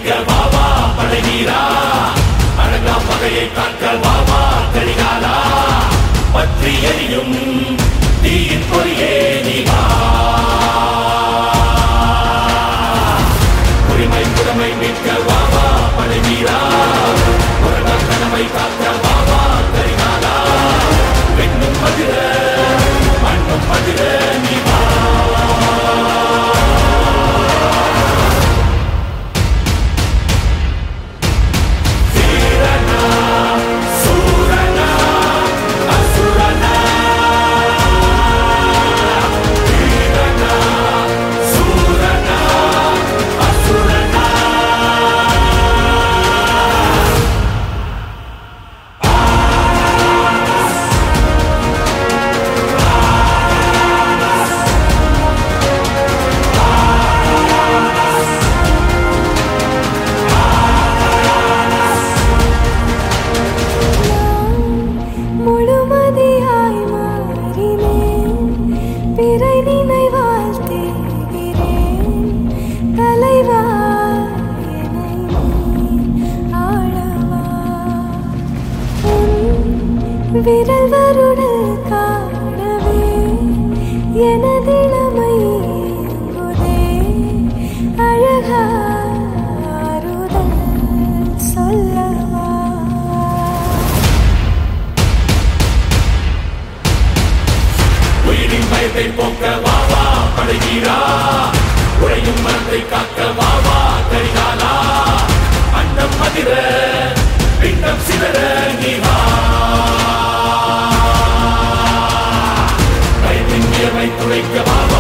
துடைக்க வாவா பழகீரா அழகா பகையை காக்க வாவா கரிகாலா பற்றி எரியும் தீயின் பொறியே நீ வா உரிமை புறமை மீட்க வாவா பழகீரா உலக கனவை காக்க வாவா கரிகாலா பெண்ணும் மதிர மண்ணும் மதிர நீ வா வீரனா சூரனா அசுரனா வீரனா சூரனா அசுரனா முழுமதியாய் மாறினேன் பிறை நினைவால் தேகிறேன் தலைவா என்னை நீ ஆளவா உன் விரல் வருடு காணவே எனதிளமை ஏங்குதே அழகா ஆறுதல் சொல்லவா உயிரின் பயத்தை போக்க வாவா பழகீரா உழையும் மனத்தை காக்க வாவா கரிகாலா அண்டம் மதிர பிண்டம் சிதற நீ வா பயத்தின் வியர்வை துடைக்க வாவா